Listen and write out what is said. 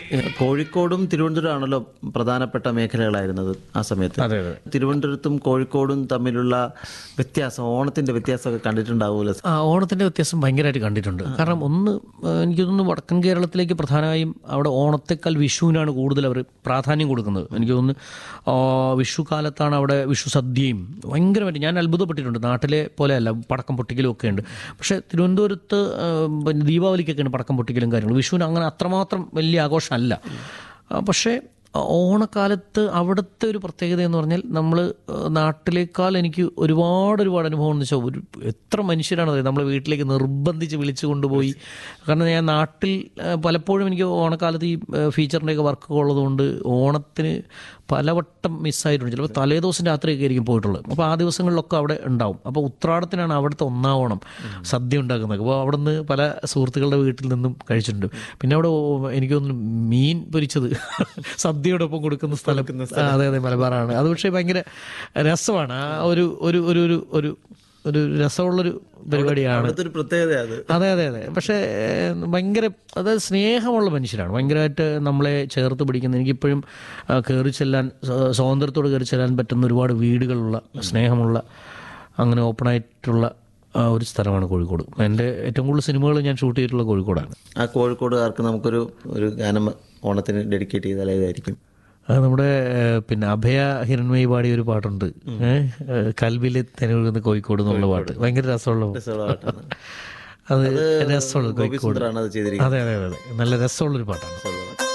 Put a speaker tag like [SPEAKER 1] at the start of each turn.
[SPEAKER 1] ഏഹ് കോഴിക്കോടും തിരുവനന്തപുരമാണല്ലോ പ്രധാനപ്പെട്ട മേഖലകളായിരുന്നത് ആ സമയത്ത്
[SPEAKER 2] അതെ അതെ
[SPEAKER 1] തിരുവനന്തപുരത്തും കോഴിക്കോടും തമ്മിലുള്ള വ്യത്യാസം ഓണത്തിന്റെ വ്യത്യാസമൊക്കെ കണ്ടിട്ടുണ്ടാവുമല്ലോ
[SPEAKER 2] ആ ഓണത്തിൻ്റെ വ്യത്യാസം ഭയങ്കരമായിട്ട് കണ്ടിട്ടുണ്ട് കാരണം ഒന്ന് ആ, എനിക്ക് തോന്നുന്നു വടക്കൻ കേരളത്തിലേക്ക് പ്രധാനമായും അവിടെ ഓണത്തെക്കാൾ വിഷുവിനാണ് കൂടുതൽ അവർ പ്രാധാന്യം കൊടുക്കുന്നത് എനിക്ക് തോന്നുന്നു ആ, വിഷു കാലത്താണ് അവിടെ വിഷു സദ്യയും ഭയങ്കരമായിട്ട് ഞാൻ അത്ഭുതപ്പെട്ടിട്ടുണ്ട് നാട്ടിലെ പോലെയല്ല പടക്കം പൊട്ടിക്കലും ഒക്കെ ഉണ്ട് പക്ഷേ തിരുവനന്തപുരത്ത് ആ, പിന്നെ ദീപാവലിക്കൊക്കെയാണ് പടക്കം പൊട്ടിക്കലും കാര്യങ്ങളും വിഷുവിന് അങ്ങനെ അത്രമാത്രം വലിയ ആഘോഷമല്ല ആ, പക്ഷേ ഓണക്കാലത്ത് അവിടുത്തെ ഒരു പ്രത്യേകത എന്ന് പറഞ്ഞാൽ നമ്മൾ നാട്ടിലേക്കാൾ എനിക്ക് ഒരുപാട് ഒരുപാട് അനുഭവം എന്ന് വെച്ചാൽ ഒരു എത്ര മനുഷ്യരാണ് നമ്മൾ വീട്ടിലേക്ക് നിർബന്ധിച്ച് വിളിച്ചു കൊണ്ടുപോയി കാരണം ഞാൻ നാട്ടിൽ ആ, പലപ്പോഴും എനിക്ക് ഓണക്കാലത്ത് ഈ ഫീച്ചറിൻ്റെയൊക്കെ വർക്കൊക്കെ ഉള്ളതുകൊണ്ട് ഓണത്തിന് പലവട്ടം മിസ്സായിട്ടുണ്ട് ചിലപ്പോൾ തലേദിവസം രാത്രിയൊക്കെ ആയിരിക്കും പോയിട്ടുള്ളത് അപ്പോൾ ആ ദിവസങ്ങളിലൊക്കെ അവിടെ ഉണ്ടാവും അപ്പോൾ ഉത്രാടത്തിനാണ് അവിടുത്തെ ഒന്നാം ഓണം സദ്യ ഉണ്ടാക്കുന്നത് അപ്പോൾ അവിടെ നിന്ന് പല സുഹൃത്തുക്കളുടെ വീട്ടിൽ നിന്നും കഴിച്ചിട്ടുണ്ട് പിന്നെ അവിടെ ഓ- എനിക്ക് തോന്നുന്നു മീൻ പൊരിച്ചത് സദ്യയോടൊപ്പം കൊടുക്കുന്ന സ്ഥലം ആ, അതെ അതെ മലബാറാണ് അത് പക്ഷേ ഭയങ്കര രസമാണ് ആ ഒരു ഒരു ഒരു ഒരു ഒരു ഒരു രസമുള്ളൊരു പരിപാടിയാണ്
[SPEAKER 1] അവിടുത്തെ ഒരു പ്രത്യേകത അത്
[SPEAKER 2] അതെ അതെ അതെ പക്ഷേ ഏഹ്, ഭയങ്കര അതായത് സ്നേഹമുള്ള മനുഷ്യരാണ് ഭയങ്കരമായിട്ട് നമ്മളെ ചേർത്ത് പിടിക്കുന്ന എനിക്കിപ്പോഴും ആ, കയറി ചെല്ലാൻ സ്വ- സ്വാതന്ത്ര്യത്തോട് കയറി ചെല്ലാൻ പറ്റുന്ന ഒരുപാട് വീടുകളുള്ള സ്നേഹമുള്ള അങ്ങനെ ഓപ്പണായിട്ടുള്ള ആ, ഒരു സ്ഥലമാണ് കോഴിക്കോട് എൻ്റെ ഏറ്റവും കൂടുതൽ സിനിമകൾ ഞാൻ ഷൂട്ട് ചെയ്തിട്ടുള്ള കോഴിക്കോടാണ്
[SPEAKER 1] ആ കോഴിക്കോടുകാർക്ക് നമുക്കൊരു ഒരു ഗാനം ഓണത്തിന് ഡെഡിക്കേറ്റ് ചെയ്താൽ ഏതായിരിക്കും
[SPEAKER 2] അത് നമ്മുടെ ഏഹ്, പിന്നെ അഭയ ഹിരൺമയി പാടിയ ഒരു പാട്ടുണ്ട് ഏഹ്, ഏഹ്, കൽവിലെ തെനൊഴുകുന്ന കോഴിക്കോട് എന്നുള്ള പാട്ട് ഭയങ്കര രസമുള്ള
[SPEAKER 1] രസമുള്ള പാട്ടാണ്.
[SPEAKER 2] അത് രസമുള്ള
[SPEAKER 1] ഗോപി
[SPEAKER 2] കോഴിക്കോട്
[SPEAKER 1] സുന്ദറാണ് അത് ചെയ്തിരിക്കുന്നത്
[SPEAKER 2] അതെ അതെ അതെ അതെ നല്ല രസമുള്ളൊരു പാട്ടാണ്
[SPEAKER 1] രസമുള്ള പാട്ട്.